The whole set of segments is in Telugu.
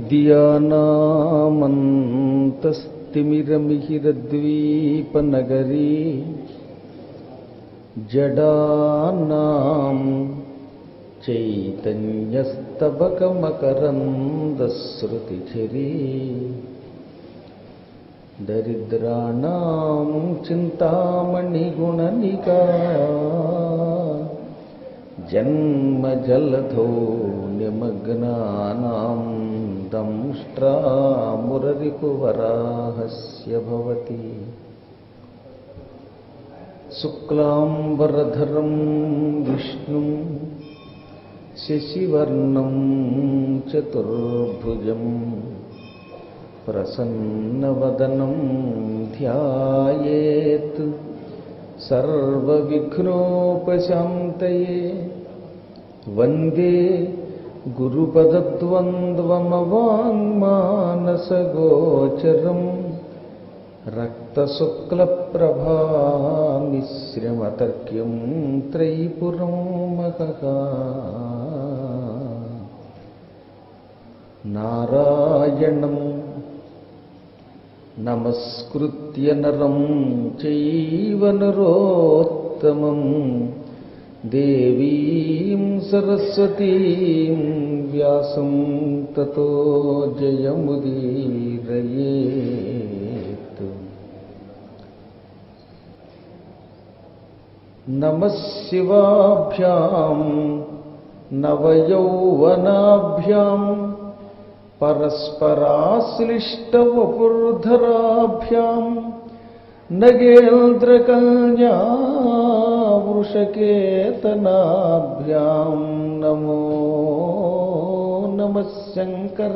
విద్యానామంతస్తిమిరమిహిరద్వీపనగరీ జడానాం చైతన్యస్తబకమకరందశ్రుతిఝరీ దరిద్రాణం చింతామణిగుణనికా జన్మజలధో నిమగ్నానాం దంష్ట్రామురరిపువరాహస్య భవతి శుక్లాంబరధరం విష్ణుం శశివర్ణం చతుర్భుజం ప్రసన్నవదనం ధ్యాయేత్ సర్వవిఘ్నోపశాంతయే వందే గురుపదద్వంద్వమవాङ्మానసగోచరం రక్తశుక్లప్రభామిశ్రమతర్క్యం త్రైపురం మహః నారాయణం నమస్కృత్య నరం చైవ నరోత్తమం దేవీం సరస్వతీం వ్యాసం తతో జయముదీరయేత్ నమః శివాభ్యాం నవయౌవనాభ్యాం పరస్పరాశ్లిష్టవపుర్ధరాభ్యాం నగేంద్రకల్యావృషకేతనాభ్యాం నమో నమః శంకర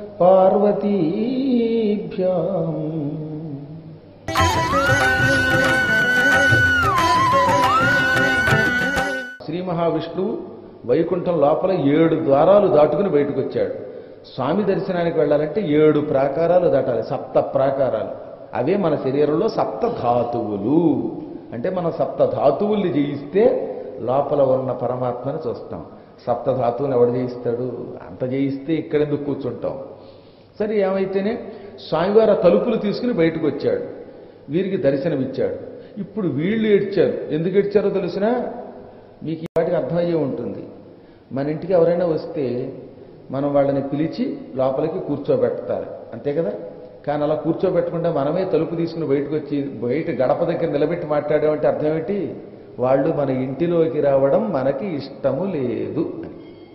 పార్వతీభ్యాం శ్రీ మహావిష్ణువు వైకుంఠం లోపల ఏడు ద్వారాలు దాటుకుని బయటకు వచ్చాడు స్వామి దర్శనానికి వెళ్ళాలంటే ఏడు ప్రాకారాలు దాటాలి సప్త ప్రాకారాలు అవే మన శరీరంలో సప్త ధాతువులు అంటే మనం సప్త ధాతువుల్ని జయిస్తే లోపల ఉన్న పరమాత్మని చూస్తాం సప్త ధాతువులు ఎవడు జయిస్తాడు అంత జయిస్తే ఇక్కడెందుకు కూర్చుంటాం సరే ఏమైతేనే స్వామివారు ఆ తలుపులు తీసుకుని బయటకు వచ్చాడు వీరికి దర్శనమిచ్చాడు ఇప్పుడు వీళ్ళు ఏడ్చారు ఎందుకు ఏడ్చారో తెలిసినా మీకు ఈ వాటికి అర్థమయ్యే ఉంటుంది మన ఇంటికి ఎవరైనా వస్తే మనం వాళ్ళని పిలిచి లోపలికి కూర్చోబెడతారు అంతే కదా కానీ అలా కూర్చోబెట్టకుండా మనమే తలుపు తీసుకుని బయటకు వచ్చి బయట గడప దగ్గర నిలబెట్టి మాట్లాడామంటే అర్థం ఏంటి వాళ్ళు మన ఇంటిలోకి రావడం మనకి ఇష్టము లేదు అని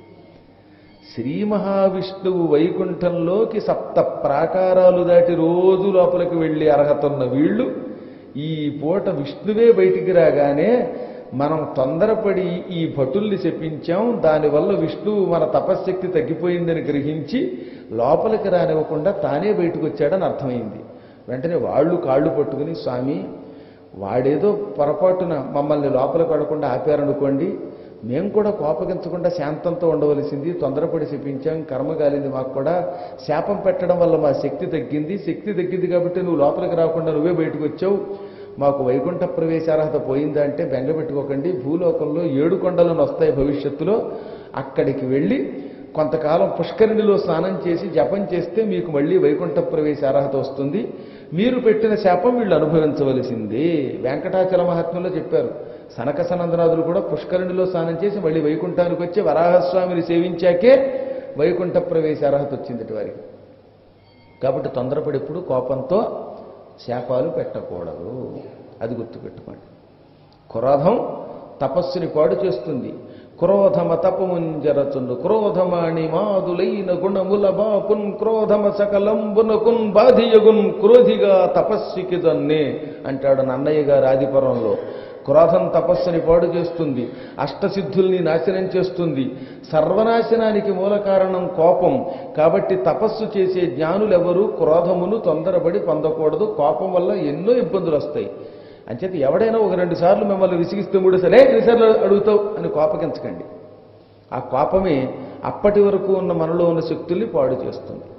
శ్రీ మహావిష్ణువు వైకుంఠంలోకి సప్త ప్రాకారాలు దాటి రోజు లోపలికి వెళ్ళి అర్హత ఉన్న వీళ్ళు ఈ పూట విష్ణువే బయటికి రాగానే మనం తొందరపడి ఈ భటుల్ని చెప్పించాం దానివల్ల విష్ణువు మన తపశ్శక్తి తగ్గిపోయిందని గ్రహించి లోపలికి రానివ్వకుండా తానే బయటకు వచ్చాడని అర్థమైంది వెంటనే వాళ్ళు కాళ్ళు పట్టుకుని స్వామి వాడేదో పొరపాటున మమ్మల్ని లోపలికి పడకుండా ఆపారనుకోండి మేము కూడా కోపగించకుండా శాంతంతో ఉండవలసింది తొందరపడి శపించాం కర్మ కాలింది మాకు కూడా శాపం పెట్టడం వల్ల మా శక్తి తగ్గింది శక్తి తగ్గింది కాబట్టి నువ్వు లోపలికి రాకుండా నువ్వే బయటకు వచ్చావు మాకు వైకుంఠ ప్రవేశార్హత పోయిందా అంటే బెంగ పెట్టుకోకండి భూలోకంలో ఏడు కొండలను వస్తాయి భవిష్యత్తులో అక్కడికి వెళ్ళి కొంతకాలం పుష్కరిణిలో స్నానం చేసి జపం చేస్తే మీకు మళ్ళీ వైకుంఠ ప్రవేశ అర్హత వస్తుంది మీరు పెట్టిన శాపం వీళ్ళు అనుభవించవలసిందే వెంకటాచల మహాత్మ్యంలో చెప్పారు సనక సనందనాథులు కూడా పుష్కరిణిలో స్నానం చేసి మళ్ళీ వైకుంఠానికి వచ్చి వరాహస్వామిని సేవించాకే వైకుంఠ ప్రవేశ అర్హత వచ్చింది వారికి కాబట్టి తొందరపడి ఎప్పుడు కోపంతో శాపాలు పెట్టకూడదు అది గుర్తుపెట్టుకోండి క్రోధం తపస్సుని పాడు చేస్తుంది క్రోధమ తపముంజరచుండు క్రోధమాణి మాదులైన గుణముల బాపున్ క్రోధమ సకలంబునకున్ బాధియగున్ క్రోధిగా తపస్వికి దన్నే అంటాడు నన్నయ్య గారు ఆదిపురంలో క్రోధం తపస్సుని పాడు చేస్తుంది అష్టసిద్ధుల్ని నాశనం చేస్తుంది సర్వనాశనానికి మూల కారణం కోపం కాబట్టి తపస్సు చేసే జ్ఞానులెవరూ క్రోధమును తొందరపడి పొందకూడదు కోపం వల్ల ఎన్నో ఇబ్బందులు వస్తాయి అంచేత ఎవడైనా ఒక రెండు సార్లు మిమ్మల్ని విసిగిస్తే మూడు సరే ఎన్నిసార్లు అడుగుతావు అని కోపగించకండి ఆ కోపమే అప్పటి వరకు ఉన్న మనలో ఉన్న శక్తుల్ని పాడు చేస్తుంది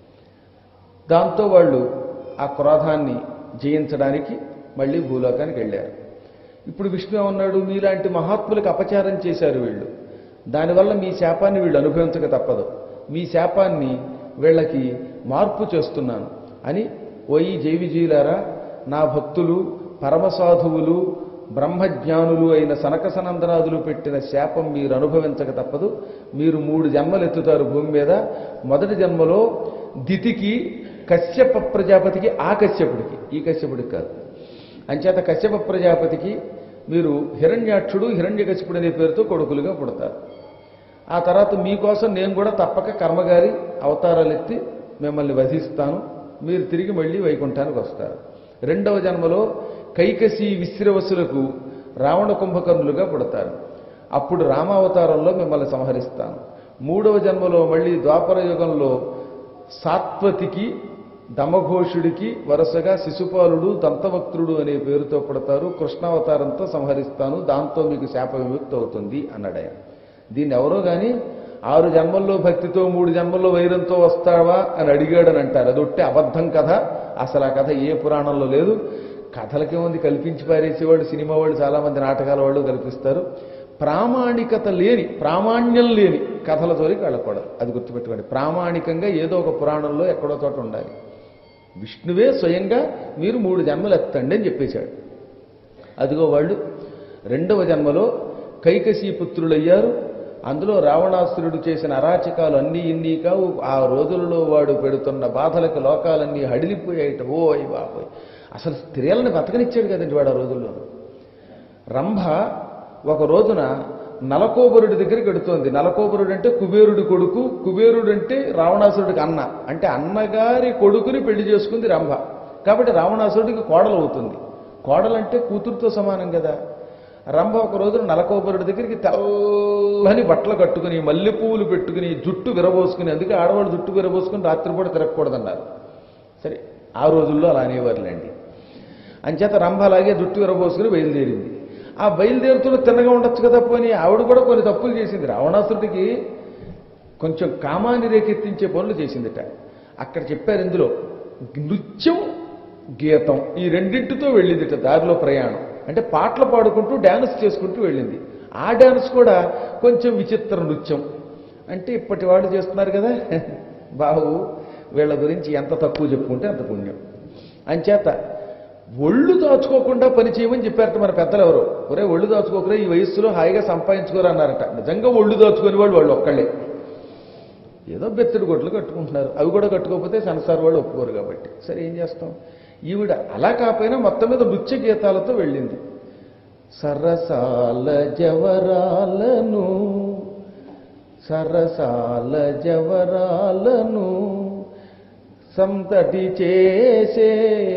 దాంతో వాళ్ళు ఆ క్రోధాన్ని జయించడానికి మళ్ళీ భూలోకానికి వెళ్ళారు ఇప్పుడు విష్ణు ఏమన్నాడు మీలాంటి మహాత్ములకు అపచారం చేశారు వీళ్ళు దానివల్ల మీ శాపాన్ని వీళ్ళు అనుభవించక తప్పదు మీ శాపాన్ని వీళ్ళకి మార్పు చేస్తున్నాను అని ఓయి జైవిజీలారా నా భక్తులు పరమసాధువులు బ్రహ్మజ్ఞానులు అయిన సనకసనందనాదులు పెట్టిన శాపం మీరు అనుభవించక తప్పదు మీరు మూడు జన్మలు ఎత్తుతారు భూమి మీద మొదటి జన్మలో దితికి కశ్యప ప్రజాపతికి ఆ కశ్యపుడికి ఈ కశ్యపుడికి కాదు అంచేత కశ్యప ప్రజాపతికి మీరు హిరణ్యాక్షుడు హిరణ్యకశిపుడు అనే పేరుతో కొడుకులుగా పుడతారు ఆ తర్వాత మీకోసం నేను కూడా తప్పక కర్మగారి అవతారాలు ఎత్తి మిమ్మల్ని వధిస్తాను మీరు తిరిగి మళ్ళీ వైకుంఠానికి వస్తారు రెండవ జన్మలో కైకసి విశ్రవసులకు రావణ కుంభకర్ణులుగా పుడతారు అప్పుడు రామావతారంలో మిమ్మల్ని సంహరిస్తాను మూడవ జన్మలో మళ్ళీ ద్వాపర యుగంలో సాత్వతికి దమఘోషుడికి వరుసగా శిశుపాలుడు దంతవక్త్రుడు అనే పేరుతో పుడతారు కృష్ణావతారంతో సంహరిస్తాను దాంతో మీకు శాప విముక్తి అవుతుంది అన్నాడు ఆయన దీన్ని ఎవరో గాని ఆరు జన్మల్లో భక్తితో మూడు జన్మల్లో వైరంతో వస్తావా అని అడిగాడని అంటారు అదొట్టి అబద్ధం కథ అసలు ఆ కథ ఏ పురాణంలో లేదు కథలకేముంది కల్పించి పారేసేవాళ్ళు సినిమా వాళ్ళు చాలా మంది నాటకాల వాళ్ళు కల్పిస్తారు ప్రామాణికత లేని ప్రామాణ్యం లేని కథల జోలికి వెళ్ళకూడదు అది గుర్తుపెట్టుకోండి ప్రామాణికంగా ఏదో ఒక పురాణంలో ఎక్కడో చోట ఉండాలి విష్ణువే స్వయంగా మీరు మూడు జన్మలు ఎత్తండి అని చెప్పేశాడు అదిగో వాళ్ళు రెండవ జన్మలో కైకసీ పుత్రులయ్యారు అందులో రావణాసురుడు చేసిన అరాచకాలు అన్నీ ఇన్ని కావు ఆ రోజులలో వాడు పెడుతున్న బాధలకు లోకాలన్నీ హడిలిపోయాయిట ఓ అయ్యి బాబోయ్ అసలు స్త్రీలను బతకనిచ్చాడు కదండి వాడు ఆ రోజుల్లో రంభ ఒక రోజున నలకోబరుడి దగ్గరికి వెడుతోంది నలకోబరుడు అంటే కుబేరుడి కొడుకు కుబేరుడు అంటే రావణాసురుడికి అన్న అంటే అన్నగారి కొడుకుని పెళ్లి చేసుకుంది రంభ కాబట్టి రావణాసురుడికి కోడలు అవుతుంది కోడలంటే కూతురుతో సమానం కదా రంభ ఒక రోజున నలకోబరుడి దగ్గరికి తెల్లని బట్టలు కట్టుకుని మల్లె పువ్వులు పెట్టుకుని జుట్టు విరబోసుకుని అందుకే ఆడవాళ్ళు జుట్టు విరబోసుకుని రాత్రిపూట తిరగకూడదన్నారు సరే ఆ రోజుల్లో అలా అనేవారులేండి అంచేత రంభ అలాగే జుట్టు విరబోసుకుని బయలుదేరింది ఆ బయలుదేరుతున్న తిన్నగా ఉండొచ్చు కదా పోని ఆవిడ కూడా కొన్ని తప్పులు చేసింది రావణాసురుడికి కొంచెం కామాన్ని రేకెత్తించే పనులు చేసిందిట అక్కడ చెప్పారు ఇందులో నృత్యం గీతం ఈ రెండింటితో వెళ్ళిందిట దారిలో ప్రయాణం అంటే పాటలు పాడుకుంటూ డ్యాన్స్ చేసుకుంటూ వెళ్ళింది ఆ డ్యాన్స్ కూడా కొంచెం విచిత్ర నృత్యం అంటే ఇప్పటి వాళ్ళు చేస్తున్నారు కదా బాబు వీళ్ళ గురించి ఎంత తక్కువ చెప్పుకుంటే అంత పుణ్యం అంచేత ఒళ్ళు దాచుకోకుండా పని చేయమని చెప్పారట మన పెద్దలు ఎవరు ఒరే ఒళ్ళు దాచుకోకరా ఈ వయస్సులో హాయిగా సంపాదించుకోరా అన్నారట నిజంగా ఒళ్ళు దాచుకునే వాళ్ళు వాళ్ళు ఒక్కళ్ళే ఏదో బెత్తడి గొడ్లు కట్టుకుంటున్నారు అవి కూడా కట్టుకోకపోతే సంసార వాళ్ళు ఒప్పుకోరు కాబట్టి సరే ఏం చేస్తాం ఈవిడ అలా కాకపోయినా మొత్తం మీద నృత్య గీతాలతో వెళ్ళింది సరసాల జవరాలను సరసాల జవరాలను సంతటి చేసే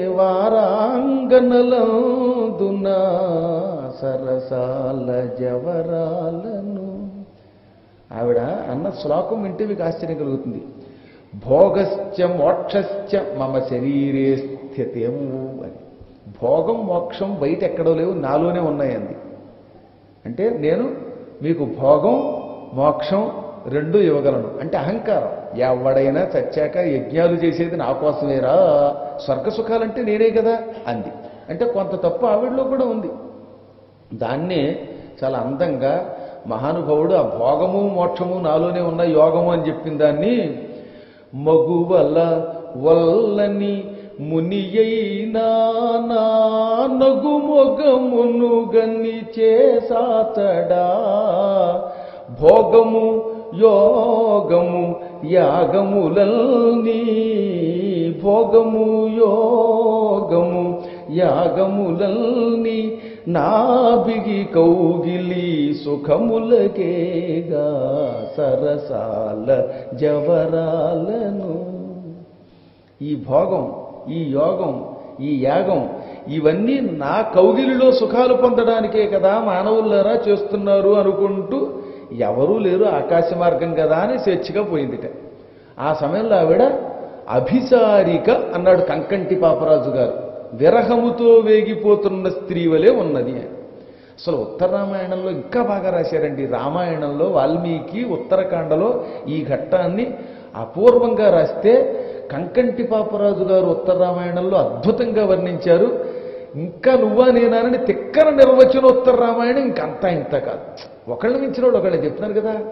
వారాంగనలందున సరసాల జవరాలను ఆవిడ అన్న శ్లోకం వింటే మీకు ఆశ్చర్యం కలుగుతుంది భోగశ్చ మోక్షశ్చ మమ శరీరే స్థితేము అని భోగం మోక్షం బయట ఎక్కడో లేవు నాలోనే ఉన్నాయంది అంటే నేను మీకు భోగం మోక్షం రెండు ఇవ్వగలను అంటే అహంకారం ఎవడైనా చచ్చాక యజ్ఞాలు చేసేది నా కోసమేరా స్వర్గ సుఖాలంటే నేనే కదా అంది అంటే కొంత తప్పు ఆవిడలో కూడా ఉంది దాన్నే చాలా అందంగా మహానుభావుడు ఆ భోగము మోక్షము నాలోనే ఉన్న యోగము అని చెప్పిన దాన్ని మగువల వల్లని మునియైనా నా నగు మొగమును గన్ని చేసాచడా భోగము యోగము యాగములల్ని భోగము యోగము యాగములల్ని నాభిగి కౌగిలి సుఖములకేగా సరసాల జవరాలను ఈ భోగం ఈ యోగం ఈ యాగం ఇవన్నీ నా కౌగిలిలో సుఖాలు పొందడానికే కదా మానవులారా చేస్తున్నారు అనుకుంటూ ఎవరూ లేరు ఆకాశ మార్గం కదా అని స్వేచ్ఛగా పోయిందిట ఆ సమయంలో ఆవిడ అభిసారిక అన్నాడు కంకంటి పాపరాజు గారు విరహముతో వేగిపోతున్న స్త్రీ వలె ఉన్నది అని అసలు ఉత్తర రామాయణంలో ఇంకా బాగా రాశారండి రామాయణంలో వాల్మీకి ఉత్తరకాండలో ఈ ఘట్టాన్ని అపూర్వంగా రాస్తే కంకంటి పాపరాజు గారు ఉత్తర రామాయణంలో అద్భుతంగా వర్ణించారు ఇంకా నువ్వా నేనానని తిక్కన నిర్వచన ఉత్తర రామాయణం ఇంకంతా ఇంత కాదు ఒకళ్ళ మించిన వాళ్ళు ఒకళ్ళే చెప్తున్నారు కదా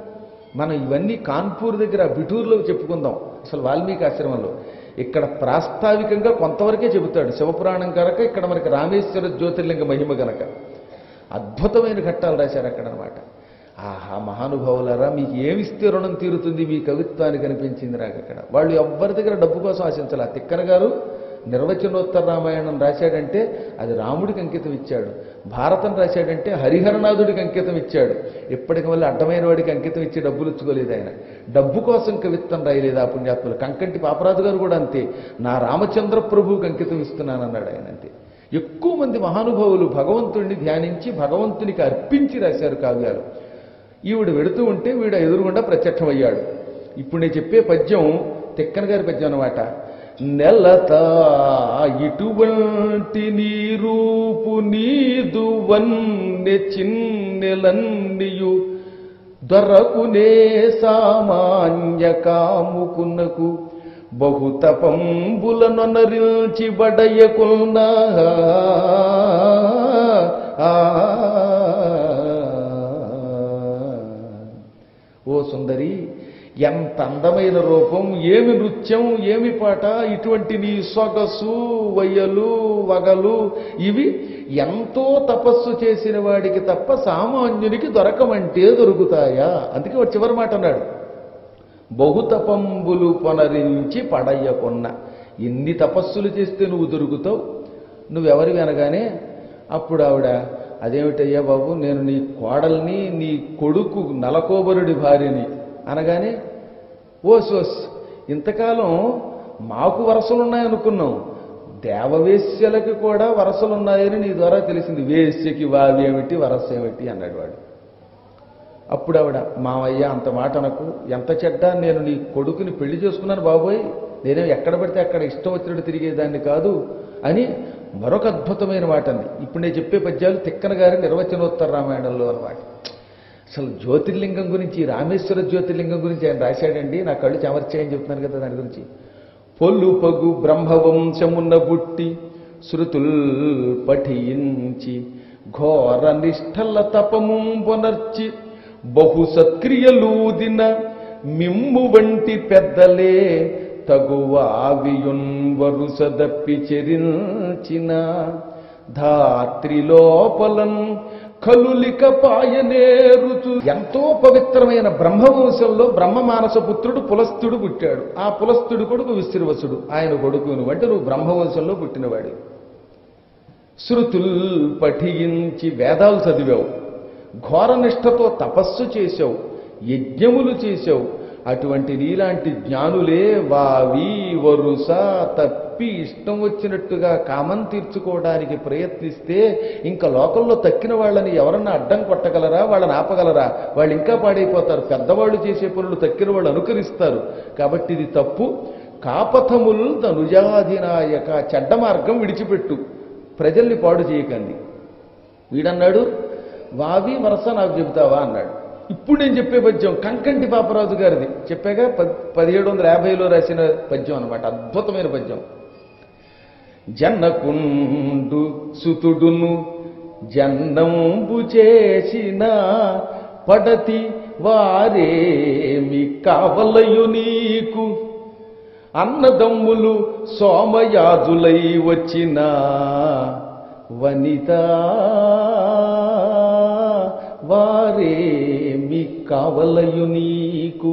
మనం ఇవన్నీ కాన్పూర్ దగ్గర బిటూరులో చెప్పుకుందాం అసలు వాల్మీకి ఆశ్రమంలో ఇక్కడ ప్రాస్తావికంగా కొంతవరకే చెబుతాడు శివపురాణం కనుక ఇక్కడ మనకి రామేశ్వర జ్యోతిర్లింగ మహిమ గనక అద్భుతమైన ఘట్టాలు రాశారు అక్కడ అనమాట ఆహా మహానుభావులారా మీకు ఏమిస్తే రుణం తీరుతుంది మీ కవిత్వానికి అనిపించింది నాకు అక్కడ వాళ్ళు ఎవ్వరి దగ్గర డబ్బు కోసం ఆశించాలి ఆ తిక్కన గారు నిర్వచనోత్తర రామాయణం రాశాడంటే అది రాముడికి అంకితం ఇచ్చాడు భారతం రాశాడంటే హరిహరనాథుడికి అంకితం ఇచ్చాడు ఇప్పటికి మళ్ళీ అడ్డమైన వాడికి అంకితం ఇచ్చి డబ్బులు ఇచ్చుకోలేదు ఆయన డబ్బు కోసం కవిత్వం రాయలేదు ఆ పుణ్యాత్ములు కంకంటి పాపరాజు గారు కూడా అంతే నా రామచంద్ర ప్రభువుకి అంకితం ఇస్తున్నాను అన్నాడు ఆయన అంతే ఎక్కువ మంది మహానుభావులు భగవంతుడిని ధ్యానించి భగవంతునికి అర్పించి రాశారు కావ్యాలు ఈవిడ వెడుతూ ఉంటే వీడు ఎదురుగుండా ప్రత్యక్షమయ్యాడు ఇప్పుడు నేను చెప్పే పద్యం తిక్కన గారి పద్యం అనమాట నెలత ఇటువంటి నీ రూపు నీదు వన్నె చిన్నెలన్నీయు దొరకునే సామాన్య కాముకునకు బహుతపంబులనొనరించి బడయకున్న ఓ సుందరి ఎంత అందమైన రూపం ఏమి నృత్యం ఏమి పాట ఇటువంటి నీ సొగసు వయ్యలు వగలు ఇవి ఎంతో తపస్సు చేసిన వాడికి తప్ప సామాన్యునికి దొరకమంటే దొరుకుతాయా అందుకే వాడు చివరి మాట అన్నాడు బహుతపంబులు పొనరించి పడయ్యకున్న ఇన్ని తపస్సులు చేస్తే నువ్వు దొరుకుతావు నువ్వెవరివి అనగానే అప్పుడు ఆవిడ అదేమిటయ్యా బాబు నేను నీ కోడల్ని నీ కొడుకు నలకోబరుడి భార్యని అనగానే ఓస్ ఓస్ ఇంతకాలం మాకు వరసలున్నాయనుకున్నాం దేవవేశ్యలకి కూడా వరసలున్నాయని నీ ద్వారా తెలిసింది వేశ్యకి వావి ఏమిటి వరస ఏమిటి అన్నాడు వాడు అప్పుడు ఆవిడ మావయ్య అంత మాట అనకు ఎంత చెడ్డ నేను నీ కొడుకుని పెళ్లి చేసుకున్నాను బాబోయ్ నేనే ఎక్కడ పడితే అక్కడ ఇష్టం వచ్చినట్టు తిరిగేదాన్ని కాదు అని మరొక అద్భుతమైన మాట అంది ఇప్పుడు నేను చెప్పే పద్యాలు తిక్కన గారి నిర్వచనోత్తర రామాయణంలో అన్నమాట అసలు జ్యోతిర్లింగం గురించి రామేశ్వర జ్యోతిర్లింగం గురించి ఆయన రాశాడండి నా కళ్ళు చెమర్చాయని చెప్తున్నాను కదా దాని గురించి పొల్లు పగు బ్రహ్మవంశమున్న బుట్టి శృతుల్ పఠించి ఘోర నిష్ఠల తపము పొనర్చి బహు సత్క్రియలూదిన మిమ్ము వంటి పెద్దలే తగువావియున్ వరుస దప్పి చెరించిన ధాత్రి లోపలం కలులిక పాయనేరుచు ఎంతో పవిత్రమైన బ్రహ్మవంశంలో బ్రహ్మ మానస పుత్రుడు పులస్తుడు పుట్టాడు ఆ పులస్తుడు కొడుకు విశ్రవసుడు ఆయన కొడుకు నువ్వు అంటే నువ్వు బ్రహ్మవంశంలో పుట్టినవాడి శృతుల్ పఠించి వేదాలు చదివావు ఘోరనిష్టతో తపస్సు చేశావు యజ్ఞములు చేశావు అటువంటి నీలాంటి జ్ఞానులే వావి వరుస తప్పి ఇష్టం వచ్చినట్టుగా కామం తీర్చుకోవడానికి ప్రయత్నిస్తే ఇంకా లోకంలో తక్కిన వాళ్ళని ఎవరన్నా అడ్డం కొట్టగలరా వాళ్ళని ఆపగలరా వాళ్ళు ఇంకా పాడైపోతారు పెద్దవాళ్ళు చేసే పనులు తక్కిన వాళ్ళు అనుకరిస్తారు కాబట్టి ఇది తప్పు కాపథముల్ తనుజాధినాయక చెడ్డ మార్గం విడిచిపెట్టు ప్రజల్ని పాడు చేయకండి వీడన్నాడు వావి వరస నాకు చెబుతావా అన్నాడు ఇప్పుడు నేను చెప్పే పద్యం కంకంటి పాపరాజు గారిది చెప్పాగా పద్ పదిహేడు వందల యాభైలో రాసిన పద్యం అనమాట అద్భుతమైన పద్యం జన్నకుండు సుతుడును జన్నంబు చేసిన పడతి వారేమి కావలయు నీకు అన్నదమ్ములు సోమయాజులై వచ్చిన వనిత వారేమి కావలయు నీకు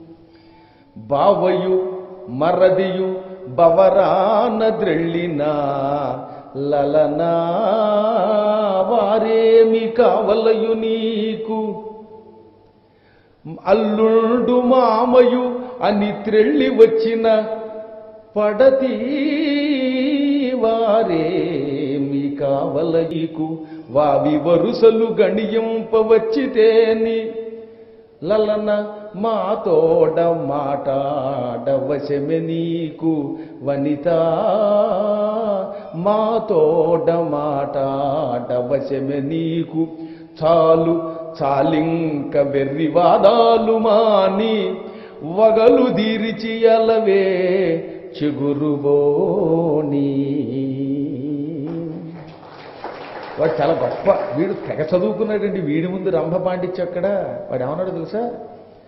బావయు మరదియు బవరాన ద్రెళ్ళిన లలనా వారేమి కావలయు నీకు అల్లుండు మామయు అని త్రెళ్ళి వచ్చిన పడతి వారేమి కావలయికు వావి వరుసలు గణియంపవచ్చితేని లలన మాతోడ మాటాడవశమె నీకు వనిత మాతోడ మాటాడవశమె నీకు చాలు చాలింక వెర్రివాదాలు మాని వగలు దీరిచి అలవే చిగురుబోని వాడు చాలా గొప్ప వీడు తెగ చదువుకున్నాడండి వీడి ముందు రంభ పాండిత్యం అక్కడ వాడు ఏమన్నాడు తెలుసా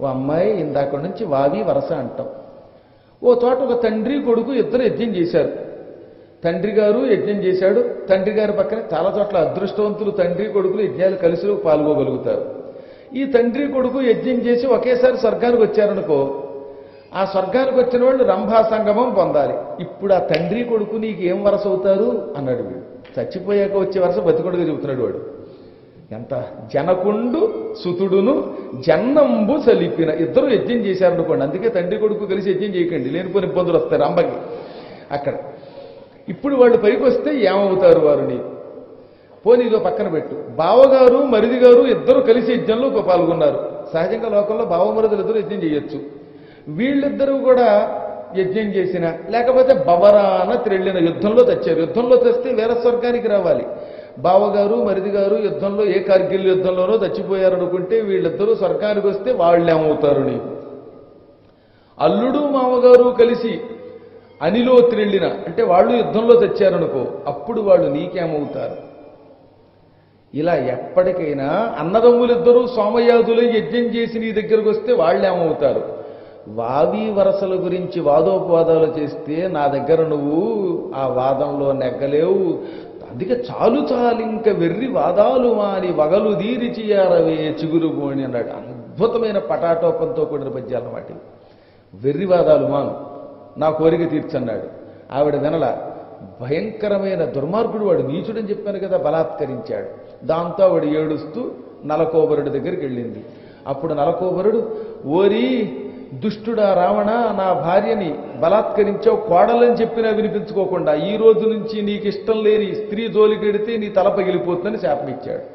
ఓ అమ్మాయి ఇందాక నుంచి వావి వరస అంటాం ఓ చోట ఒక తండ్రి కొడుకు ఇద్దరు యజ్ఞం చేశారు తండ్రి గారు యజ్ఞం చేశాడు తండ్రి గారి పక్కన చాలా చోట్ల అదృష్టవంతులు తండ్రి కొడుకులు యజ్ఞాలు కలిసి పాల్గొగలుగుతారు ఈ తండ్రి కొడుకు యజ్ఞం చేసి ఒకేసారి స్వర్గానికి వచ్చారనుకో ఆ స్వర్గానికి వచ్చిన వాళ్ళు రంభా సంగమం పొందాలి ఇప్పుడు ఆ తండ్రి కొడుకు నీకు ఏం వరస అవుతారు అన్నాడు వీడు చచ్చిపోయాక వచ్చే వరస బతికొడుగా చెబుతున్నాడు వాడు ఎంత జనకుండు సుతుడును జన్నంబు సలిపిన ఇద్దరు యజ్ఞం చేశారనుకోండి అందుకే తండ్రి కొడుకు కలిసి యజ్ఞం చేయకండి లేనిపోని ఇబ్బందులు వస్తాయి రంభకి అక్కడ ఇప్పుడు వాళ్ళు పైకి వస్తే ఏమవుతారు వారు నీకు పోనీ ఇదో పక్కన పెట్టు బావగారు మరిది గారు ఇద్దరు కలిసి యజ్ఞంలో పాల్గొన్నారు సహజంగా లోకంలో బావమరుదులు ఇద్దరు యజ్ఞం చేయొచ్చు వీళ్ళిద్దరూ కూడా యజ్ఞం చేసిన లేకపోతే బవరాన త్రెళ్ళిన యుద్ధంలో తెచ్చారు యుద్ధంలో తెస్తే వేరే స్వర్గానికి రావాలి బావగారు మరిది గారు యుద్ధంలో ఏ కార్గిల్ యుద్ధంలోనో చచ్చిపోయారనుకుంటే వీళ్ళిద్దరూ స్వర్గానికి వస్తే వాళ్ళేమవుతారు నీకు అల్లుడు మామగారు కలిసి అనిలో త్రిళ్ళిన అంటే వాళ్ళు యుద్ధంలో తెచ్చారనుకో అప్పుడు వాళ్ళు నీకేమవుతారు ఇలా ఎప్పటికైనా అన్నదమ్ములిద్దరూ సోమయాదులు యజ్ఞం చేసి నీ దగ్గరకు వస్తే వాళ్ళేమవుతారు వావి వరసల గురించి వాదోపవాదాలు చేస్తే నా దగ్గర నువ్వు ఆ వాదంలో నెగ్గలేవు అందుకే చాలు చాలింక వెర్రి వాదాలు మాని వగలు దీరి చియారవే చిగురు పోని అన్నాడు అద్భుతమైన పటాటోపంతో కూడిన పద్యాలు వాటి వెర్రి వాదాలు మాను నా కోరిక తీర్చన్నాడు ఆవిడ వినల భయంకరమైన దుర్మార్గుడు వాడు నీచుడని చెప్పాను కదా బలాత్కరించాడు దాంతో ఆవిడ ఏడుస్తూ నలకోబరుడి దగ్గరికి వెళ్ళింది అప్పుడు నలకోబరుడు ఓరి దుష్టుడా రావణ నా భార్యని బలాత్కరించావు కోడలని చెప్పినా వినిపించుకోకుండా ఈ రోజు నుంచి నీకు ఇష్టం లేని స్త్రీ జోలికెడితే నీ తల పగిలిపోతుందని శాపమిచ్చాడు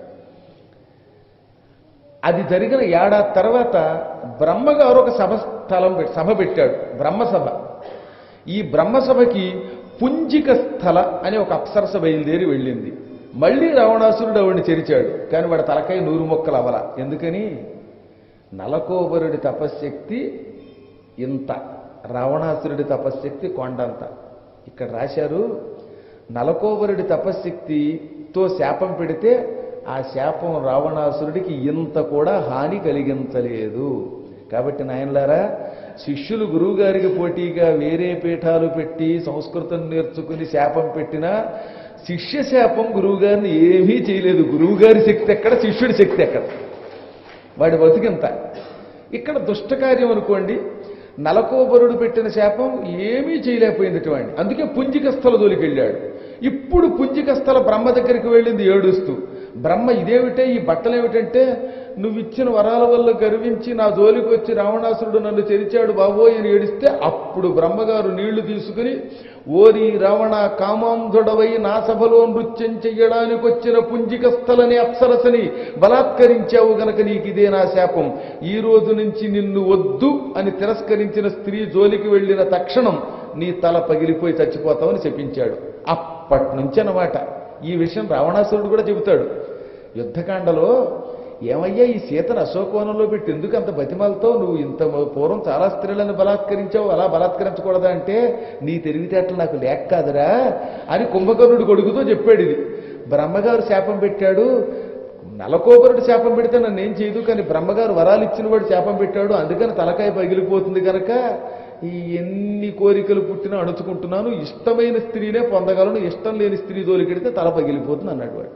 అది జరిగిన ఏడాది తర్వాత బ్రహ్మగారు ఒక సభ స్థలం పెట్- సభ పెట్టాడు బ్రహ్మసభ ఈ బ్రహ్మసభకి పుంజిక స్థల అనే ఒక అప్సరస బయలుదేరి వెళ్ళింది మళ్ళీ రావణాసురుడు ఆవిడిని చెరిచాడు కానీ వాడి తలకాయ నూరు మొక్కలు అవల ఎందుకని నలకోబరుడి తపశ్శక్తి ఇంత రావణాసురుడి తపశ్శక్తి కొండంత ఇక్కడ రాశారు నలకోబరుడి తపశ్శక్తితో శాపం పెడితే ఆ శాపం రావణాసురుడికి ఇంత కూడా హాని కలిగించలేదు కాబట్టి నాయనలారా శిష్యులు గురువుగారికి పోటీగా వేరే పీఠాలు పెట్టి సంస్కృతం నేర్చుకుని శాపం పెట్టినా శిష్య శాపం గురువుగారిని ఏమీ చేయలేదు గురువుగారి శక్తి ఎక్కడ శిష్యుడి శక్తి ఎక్కడ వాడి బతికింత ఇక్కడ దుష్టకార్యం అనుకోండి నలకోబరుడు పెట్టిన శాపం ఏమీ చేయలేకపోయింది వాడిని అందుకే పుంజికస్థల జోలికి వెళ్ళాడు ఇప్పుడు పుంజికస్థల బ్రహ్మ దగ్గరికి వెళ్ళింది ఏడుస్తూ బ్రహ్మ ఇదేమిటే ఈ బట్టలు ఏమిటంటే నువ్వు ఇచ్చిన వరాల వల్ల గర్వించి నా జోలికి వచ్చి రావణాసురుడు నన్ను తెరిచాడు బాబోయ్ అని ఏడిస్తే అప్పుడు బ్రహ్మగారు నీళ్లు తీసుకుని ఓరి రావణ కామాంధుడవై నా సభలో నృత్యం చెయ్యడానికి వచ్చిన పుంజికస్థలని అప్సరసని బలాత్కరించావు గనక నీకు ఇదే నా శాపం ఈ రోజు నుంచి నిన్ను వద్దు అని తిరస్కరించిన స్త్రీ జోలికి వెళ్ళిన తక్షణం నీ తల పగిలిపోయి చచ్చిపోతావని చెప్పించాడు అప్పటి నుంచి అన్నమాట ఈ విషయం రావణాసురుడు కూడా చెబుతాడు యుద్ధకాండలో ఏమయ్యా ఈ సీతను అశోకవనంలో పెట్టి ఎందుకు అంత బతిమాలతో నువ్వు ఇంత పూర్వం చాలా స్త్రీలను బలాత్కరించావు అలా బలాత్కరించకూడదా అంటే నీ తెలివితేటలు నాకు లేక కాదురా అని కుంభకర్ణుడు కొడుకుతో చెప్పాడు ఇది బ్రహ్మగారు శాపం పెట్టాడు నలకోబరుడు శాపం పెడితే నన్ను ఏం చేయదు కానీ బ్రహ్మగారు వరాలు ఇచ్చిన వాడు శాపం పెట్టాడు అందుకని తలకాయ పగిలిపోతుంది కనుక ఈ ఎన్ని కోరికలు పుట్టినా అణుచుకుంటున్నాను ఇష్టమైన స్త్రీనే పొందగలను ఇష్టం లేని స్త్రీ జోలికెడితే తల పగిలిపోతుంది అన్నాడు వాడు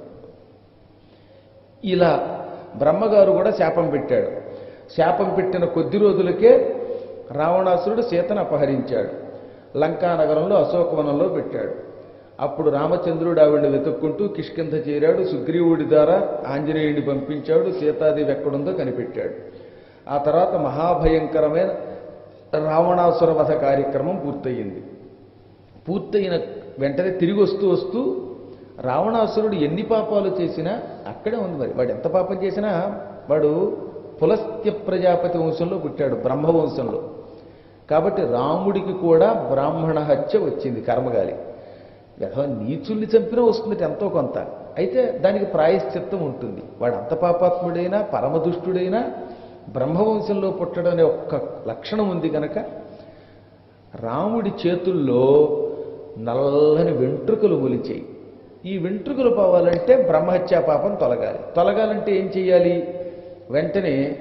ఇలా బ్రహ్మగారు కూడా శాపం పెట్టాడు శాపం పెట్టిన కొద్ది రోజులకే రావణాసురుడు సీతను అపహరించాడు లంకా నగరంలో అశోకవనంలో పెట్టాడు అప్పుడు రామచంద్రుడు ఆవిడని వెతుక్కుంటూ కిష్కింధ చేరాడు సుగ్రీవుడి ద్వారా ఆంజనేయుడిని పంపించాడు సీతాదేవి ఎక్కడుందో కనిపెట్టాడు ఆ తర్వాత మహాభయంకరమైన రావణాసుర వధ కార్యక్రమం పూర్తయింది పూర్తయిన వెంటనే తిరిగి వస్తూ వస్తూ రావణాసురుడు ఎన్ని పాపాలు చేసినా అక్కడే ఉంది మరి వాడు ఎంత పాపం చేసినా వాడు పులస్త్య ప్రజాపతి వంశంలో పుట్టాడు బ్రహ్మవంశంలో కాబట్టి రాముడికి కూడా బ్రాహ్మణ హత్య వచ్చింది కర్మగాలి యథా నీచుల్ని చంపినా వస్తుంది ఎంతో కొంత అయితే దానికి ప్రాయశ్చిత్తం ఉంటుంది వాడు అంత పాపాత్ముడైనా పరమదుష్టుడైనా బ్రహ్మవంశంలో పుట్టడం అనే ఒక్క లక్షణం ఉంది కనుక రాముడి చేతుల్లో నల్లని వెంట్రుకలు మొలిచాయి ఈ వెంట్రుకలు పోవాలంటే బ్రహ్మహత్యా పాపం తొలగాలి తొలగాలంటే ఏం చెయ్యాలి వెంటనే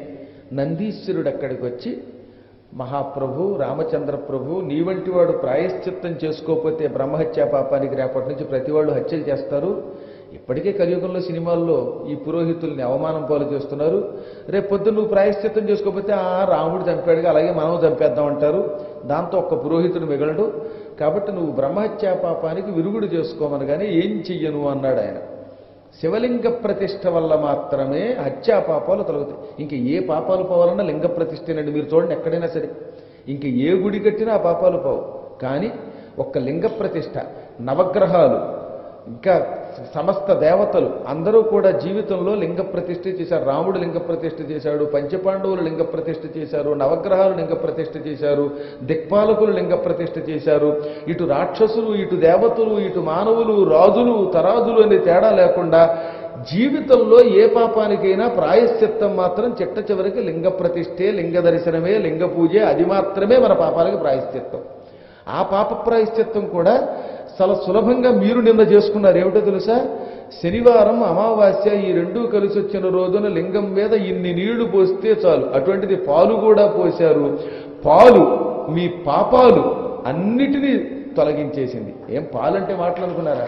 నందీశ్వరుడు అక్కడికి వచ్చి మహాప్రభు రామచంద్ర ప్రభు నీ వంటి వాడు ప్రాయశ్చిత్తం చేసుకోకపోతే బ్రహ్మహత్యా పాపానికి రేపటి నుంచి ప్రతి వాళ్ళు హత్యలు చేస్తారు ఇప్పటికే కలియుగంలో సినిమాల్లో ఈ పురోహితుల్ని అవమానం పాలు చేస్తున్నారు రేపు పొద్దున్న నువ్వు ప్రాయశ్చిత్తం చేసుకోకపోతే ఆ రాముడు చంపాడుగా అలాగే మనం చంపేద్దాం అంటారు దాంతో ఒక్క పురోహితుడు మిగలడు కాబట్టి నువ్వు బ్రహ్మహత్యా పాపానికి విరుగుడు చేసుకోమని కానీ ఏం చెయ్యను అన్నాడు ఆయన శివలింగ ప్రతిష్ఠ వల్ల మాత్రమే హత్యా పాపాలు తొలగుతాయి ఇంక ఏ పాపాలు పోవాలన్నా లింగ ప్రతిష్ఠనండి మీరు చూడండి ఎక్కడైనా సరే ఇంక ఏ గుడి కట్టినా ఆ పాపాలు పోవు కానీ ఒక్క లింగ ప్రతిష్ఠ నవగ్రహాలు ఇంకా సమస్త దేవతలు అందరూ కూడా జీవితంలో లింగ ప్రతిష్ఠ చేశారు రాముడు లింగ ప్రతిష్ఠ చేశాడు పంచపాండవులు లింగ ప్రతిష్ఠ చేశారు నవగ్రహాలు లింగ ప్రతిష్ఠ చేశారు దిక్పాలకులు లింగ ప్రతిష్ఠ చేశారు ఇటు రాక్షసులు ఇటు దేవతలు ఇటు మానవులు రాజులు తరాజులు అనే తేడా లేకుండా జీవితంలో ఏ పాపానికైనా ప్రాయశ్చిత్తం మాత్రం చిట్ట చివరికి లింగ ప్రతిష్ఠే లింగ దర్శనమే లింగ పూజే అది మాత్రమే మన పాపాలకి ప్రాయశ్చిత్తం ఆ పాప ప్రాయశ్చిత్తం కూడా చాలా సులభంగా మీరు నిన్న చేసుకున్నారు ఏమిటో తెలుసా శనివారం అమావాస్య ఈ రెండూ కలిసి వచ్చిన రోజున లింగం మీద ఇన్ని నీళ్లు పోస్తే చాలు అటువంటిది పాలు కూడా పోశారు పాలు మీ పాపాలు అన్నిటినీ తొలగించేసింది ఏం పాలంటే మాటలు అనుకున్నారా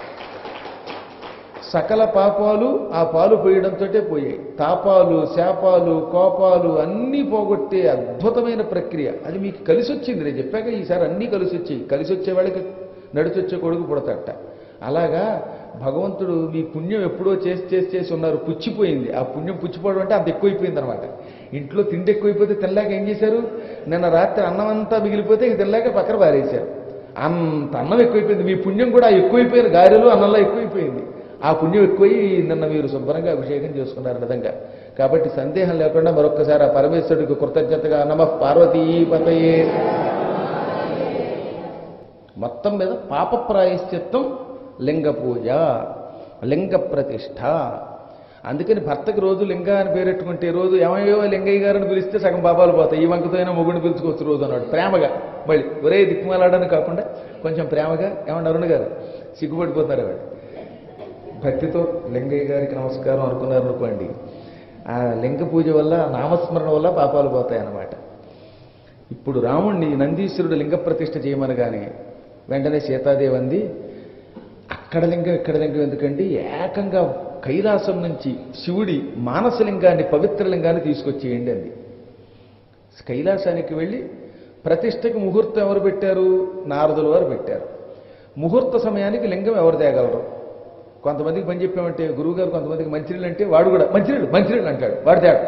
సకల పాపాలు ఆ పాలు పోయడంతో పోయాయి తాపాలు శాపాలు కోపాలు అన్నీ పోగొట్టే అద్భుతమైన ప్రక్రియ అది మీకు కలిసి వచ్చింది నేను చెప్పాక ఈసారి అన్నీ కలిసి వచ్చాయి కలిసి వచ్చే వాళ్ళకి నడిచొచ్చే కొడుకు పుడతట అలాగా భగవంతుడు మీ పుణ్యం ఎప్పుడో చేసి చేసి చేసి ఉన్నారు పుచ్చిపోయింది ఆ పుణ్యం పుచ్చిపోవడం అంటే అంత ఎక్కువైపోయింది అనమాట ఇంట్లో తిండి ఎక్కువైపోతే తెల్లాక ఏం చేశారు నిన్న రాత్రి అన్నం అంతా మిగిలిపోతే ఇక తెల్లాక పక్కన పారేశారు అంత అన్నం ఎక్కువైపోయింది మీ పుణ్యం కూడా ఎక్కువైపోయిన గారెలు అన్నంలో ఎక్కువైపోయింది ఆ పుణ్యం ఎక్కువై నిన్న మీరు శుభ్రంగా అభిషేకం చేసుకున్నారు విధంగా కాబట్టి సందేహం లేకుండా మరొక్కసారి ఆ పరమేశ్వరుడికి కృతజ్ఞతగా నమ పార్వతీపతయే మొత్తం మీద పాప ప్రాయశ్చిత్తం లింగ పూజ లింగ ప్రతిష్ఠ అందుకని భర్తకి రోజు లింగ అని పేరెట్టుకుంటే రోజు ఏమయ్యో లింగయ్య గారిని పిలిస్తే సగం పాపాలు పోతాయి ఈ వంకతో అయినా మొగుడిని పిలుచుకోవచ్చు రోజు అన్నాడు ప్రేమగా మళ్ళీ ఒరే దిక్కుమాలాడని కాకుండా కొంచెం ప్రేమగా ఏమన్నా అరుణ్ గారు సిగ్గుపడిపోతారు వాడు భక్తితో లింగయ్య గారికి నమస్కారం అనుకున్నారు అనుకోండి ఆ లింగ పూజ వల్ల నామస్మరణ వల్ల పాపాలు పోతాయి అన్నమాట ఇప్పుడు రాముణ్ణి నందీశ్వరుడు లింగ ప్రతిష్ఠ చేయమనగానే వెంటనే సీతాదేవి అంది అక్కడ లింగం ఇక్కడ లింగం ఎందుకండి ఏకంగా కైలాసం నుంచి శివుడి మానసలింగాన్ని పవిత్ర లింగాన్ని తీసుకొచ్చేయండి అంది కైలాసానికి వెళ్ళి ప్రతిష్టకి ముహూర్తం ఎవరు పెట్టారు నారదుల వారు పెట్టారు ముహూర్త సమయానికి లింగం ఎవరు తేగలరు కొంతమందికి పని చెప్పామంటే గురువుగారు కొంతమందికి మంచినీళ్ళు అంటే వాడు కూడా మంచినీళ్ళు మంచినీళ్ళు అంటాడు వాడు తేడు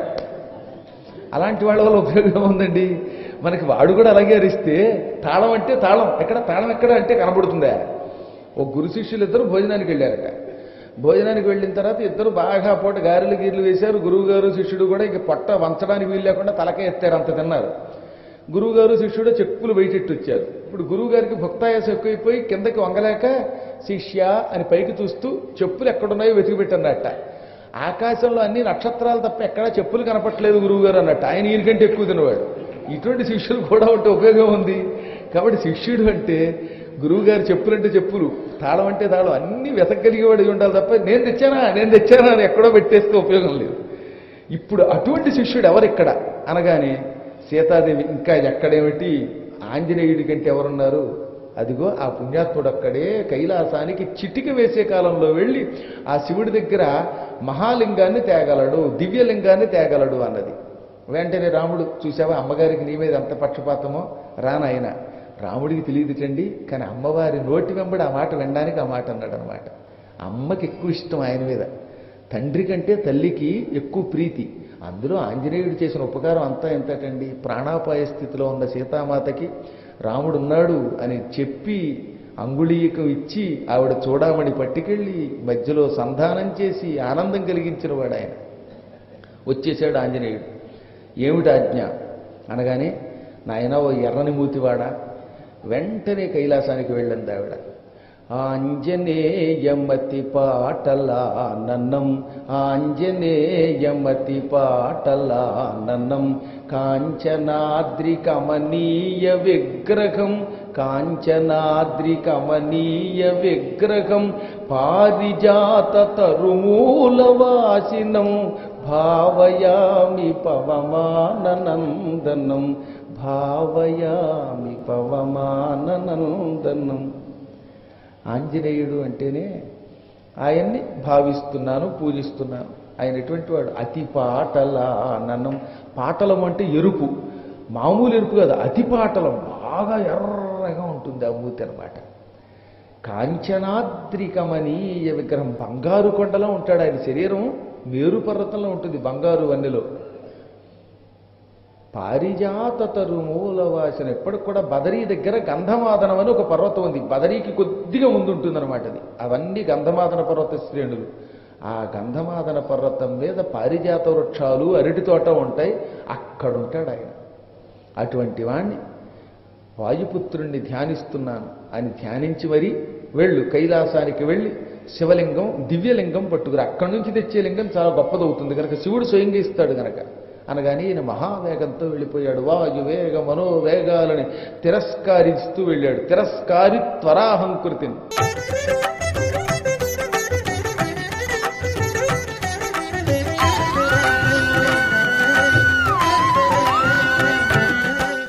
అలాంటి వాళ్ళ వల్ల ఉపయోగం ఉందండి మనకి వాడు కూడా అలాగే అరిస్తే తాళం అంటే తాళం ఎక్కడ తాళం ఎక్కడ అంటే కనబడుతుందా ఓ గురు శిష్యులు ఇద్దరు భోజనానికి వెళ్ళారట భోజనానికి వెళ్ళిన తర్వాత ఇద్దరు బాగా పూట గారెలు గీర్లు వేశారు గురువు గారు శిష్యుడు కూడా ఇక పొట్ట వంచడానికి వీలు లేకుండా తలకే ఎత్తారు అంత తిన్నారు గురువు గారు శిష్యుడు చెప్పులు బయటెట్టు వచ్చారు ఇప్పుడు గురువు గారికి భక్తాయాసం ఎక్కువైపోయి కిందకి వంగలేక శిష్య అని పైకి చూస్తూ చెప్పులు ఎక్కడున్నాయో వెతికి పెట్టన్నట్ట ఆకాశంలో అన్ని నక్షత్రాలు తప్ప ఎక్కడా చెప్పులు కనపట్లేదు గురువు గారు అన్నట్టు ఆయన ఈయనకంటే ఎక్కువ తినవాడు ఇటువంటి శిష్యులు కూడా ఉంటే ఉపయోగం ఉంది కాబట్టి శిష్యుడు అంటే గురువు గారు చెప్పులంటే చెప్పులు తాళం అంటే తాళం అన్ని వెతకగలిగేవాడు ఉండాలి తప్ప నేను తెచ్చానా నేను తెచ్చానా అని ఎక్కడో పెట్టేస్తే ఉపయోగం లేదు ఇప్పుడు అటువంటి శిష్యుడు ఎవరిక్కడ అనగానే సీతాదేవి ఇంకా ఎక్కడేమిటి ఆంజనేయుడి కంటే ఎవరున్నారు అదిగో ఆ పుణ్యాత్ముడు అక్కడే కైలాసానికి చిటిక వేసే కాలంలో వెళ్ళి ఆ శివుడి దగ్గర మహాలింగాన్ని తేగలడు దివ్యలింగాన్ని తేగలడు అన్నది వెంటనే రాముడు చూసావా అమ్మగారికి నీ మీద ఎంత పక్షపాతమో రానాయన రాముడికి తెలియదుటండి కానీ అమ్మవారి నోటి వెంబడి ఆ మాట వినడానికి ఆ మాట అన్నాడు అనమాట అమ్మకి ఎక్కువ ఇష్టం ఆయన మీద తండ్రి కంటే తల్లికి ఎక్కువ ప్రీతి అందులో ఆంజనేయుడు చేసిన ఉపకారం అంతా ఎంతటండి ప్రాణాపాయ స్థితిలో ఉన్న సీతామాతకి రాముడు ఉన్నాడు అని చెప్పి అంగుళీకం ఇచ్చి ఆవిడ చూడమని పట్టుకెళ్ళి మధ్యలో సంధానం చేసి ఆనందం కలిగించిన వాడు ఆయన వచ్చేసాడు ఆంజనేయుడు ఏమిటి ఆజ్ఞ అనగానే నాయన ఓ ఎర్రని మూతివాడ వెంటనే కైలాసానికి వెళ్ళింది ఆవిడ ఆంజనేయమతి పాటలా నన్నం ఆంజనేయమతి పాటలా నన్నం కాంచనాద్రి కమనీయ విగ్రహం కాంచనాద్రి కమనీయ విగ్రహం పారిజాత తరుమూలవాసినం భావయామి పవమాననందనం భావయామి పవమాననందనం ఆంజనేయుడు అంటేనే ఆయన్ని భావిస్తున్నాను పూజిస్తున్నాను ఆయన ఎటువంటి వాడు అతి పాటల నన్నం పాటలం అంటే ఎరుపు మామూలు ఎరుపు కాదు అతి పాటలం బాగా ఎర్రగా ఉంటుంది ఆ మూతి అనమాట కాంచనాద్రికమనీయ విగ్రహం బంగారు కొండలో ఉంటాడు ఆయన శరీరం మేరు పర్వతంలో ఉంటుంది బంగారు వన్నెలో పారిజాత తరుమూల వాసన ఎప్పటికి కూడా బదరీ దగ్గర గంధమాదనం అని ఒక పర్వతం ఉంది బదరీకి కొద్దిగా ముందు ఉంటుందన్నమాట అది అవన్నీ గంధమాదన పర్వత శ్రేణులు ఆ గంధమాదన పర్వతం మీద పారిజాత వృక్షాలు అరటి తోట ఉంటాయి అక్కడ ఉంటాడు ఆయన అటువంటి వాణ్ణి వాయుపుత్రుణ్ణి ధ్యానిస్తున్నాను అని ధ్యానించి మరీ వెళ్ళు కైలాసానికి వెళ్ళి శివలింగం దివ్యలింగం పట్టుకురా అక్కడి నుంచి తెచ్చే లింగం చాలా గొప్పదవుతుంది కనుక శివుడు స్వయంగా ఇస్తాడు గనక అనగాని ఈయన మహావేగంతో వెళ్ళిపోయాడు వాయు వేగ మనోవేగాలని తిరస్కారిస్తూ వెళ్ళాడు తిరస్కారి త్వరాహంకృతిని